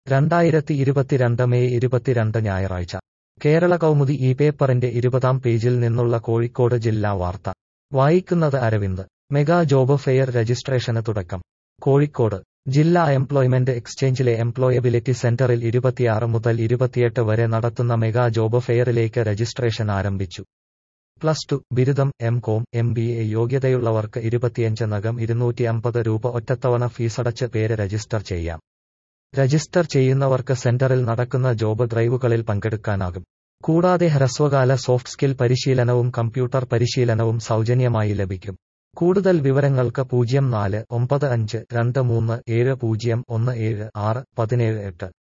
രണ്ടായിരത്തി ഇരുപത്തിരണ്ട് മെയ് ഇരുപത്തിരണ്ട് ഞായറാഴ്ച കേരള കൗമുദി ഈ പേപ്പറിന്റെ ഇരുപതാം പേജിൽ നിന്നുള്ള കോഴിക്കോട് ജില്ലാ വാർത്ത വായിക്കുന്നത് അരവിന്ദ് മെഗാ ജോബ് ഫെയർ രജിസ്ട്രേഷന് തുടക്കം കോഴിക്കോട് ജില്ലാ എംപ്ലോയ്മെന്റ് എക്സ്ചേഞ്ചിലെ എംപ്ലോയബിലിറ്റി സെന്ററിൽ ഇരുപത്തിയാറ് മുതൽ ഇരുപത്തിയെട്ട് വരെ നടത്തുന്ന മെഗാ ജോബ് ഫെയറിലേക്ക് രജിസ്ട്രേഷൻ ആരംഭിച്ചു പ്ലസ് ടു ബിരുദം M Com M B A യോഗ്യതയുള്ളവർക്ക് ഇരുപത്തിയഞ്ച് നകം ഇരുന്നൂറ്റി അമ്പത് രൂപ ഒറ്റത്തവണ ഫീസടച്ച് പേര് രജിസ്റ്റർ ചെയ്യാം രജിസ്റ്റർ ചെയ്യുന്നവർക്ക് സെന്ററിൽ നടക്കുന്ന ജോബ് ഡ്രൈവുകളിൽ പങ്കെടുക്കാനാകും കൂടാതെ ഹ്രസ്വകാല സോഫ്റ്റ് സ്കിൽ പരിശീലനവും കമ്പ്യൂട്ടർ പരിശീലനവും സൗജന്യമായി ലഭിക്കും കൂടുതൽ വിവരങ്ങൾക്ക് പൂജ്യം നാല് ഒമ്പത് അഞ്ച് രണ്ട് മൂന്ന് ഏഴ് പൂജ്യം ഒന്ന് ഏഴ് ആറ് പതിനേഴ് എട്ട്